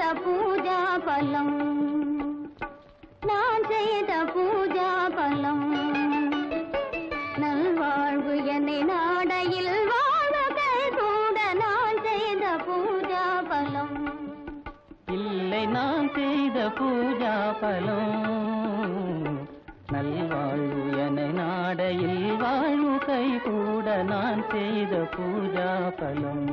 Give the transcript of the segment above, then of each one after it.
செய்த பூஜா பலம் நான் செய்த பூஜா பலம் நல்வாழ்வு என்னை நாடையில் வாழ்வுகள் கூட நான் செய்த பூஜா பலம் இல்லை நான் செய்த பூஜா பலம் நல்வாழ்வு என நாடையில் வாழ்வு கை கூட நான் செய்த பூஜா பலம்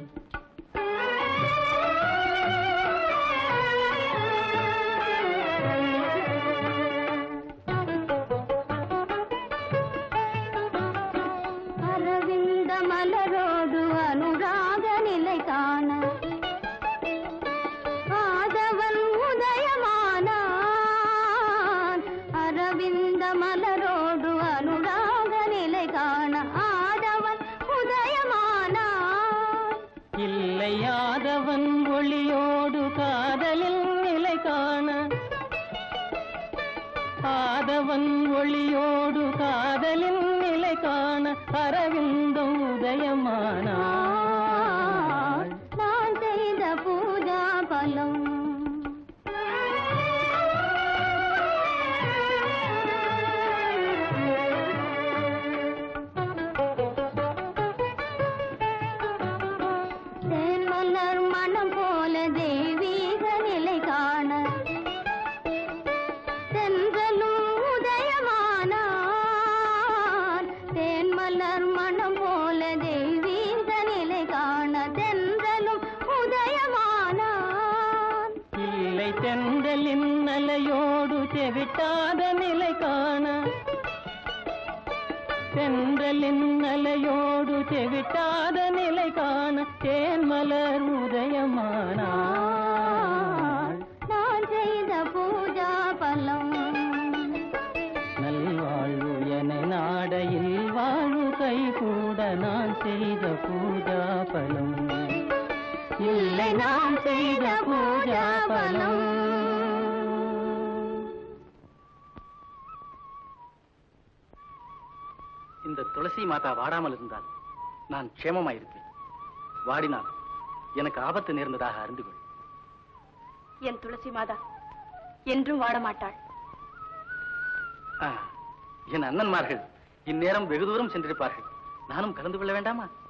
அரவிந்த மலரோடு அனுராக நிலை காண ஆதவன் உதயமானான் அரவிந்த மலரோடு அனுராக நிலை காண ஆதவன் உதயமானான் இல்லையாதவன் ஒளியோடு காதலில் நிலை காண ஆதவன் ஒளியோடு காதலின் நிலை காண அரவிந்தம் உதயமானாள் நான் செய்த பூஜா பலம் தேன்மலர் மனம் போல தெய்வீக நிலை காண தென்றலும் உதயமானான் தேன்மலர் மனம் போல தெய்வீக நிலை காண தென்றலும் உதயமானான் இல்லை தென்றலின் அலையோடு செவிட்டாத நிலை காண தென்றலின் அலையோடு செவிட்டாத நிலை காண தேன்மலர் உதயமானாள் நான் செய்த பூஜா பலம் நல்வாழ்வு என நாடையில் வாழ்வு கை கூட நான் செய்த பூஜா பலம் இல்லை நான் செய்த பூஜா பலம் இந்த துளசி மாதா வாடாமல் இருந்தால் நான் க்ஷேமமாயிருப்பேன் வாடினால் எனக்கு ஆபத்து நேர்ந்ததாக அறிந்து கொள் என் துளசி மாதா என்றும் வாட மாட்டாள் ஆ, என் அண்ணன்மார்கள் இந்நேரம் வெகு தூரம் சென்றிருப்பார்கள் நானும் கலந்து கொள்ள வேண்டாமா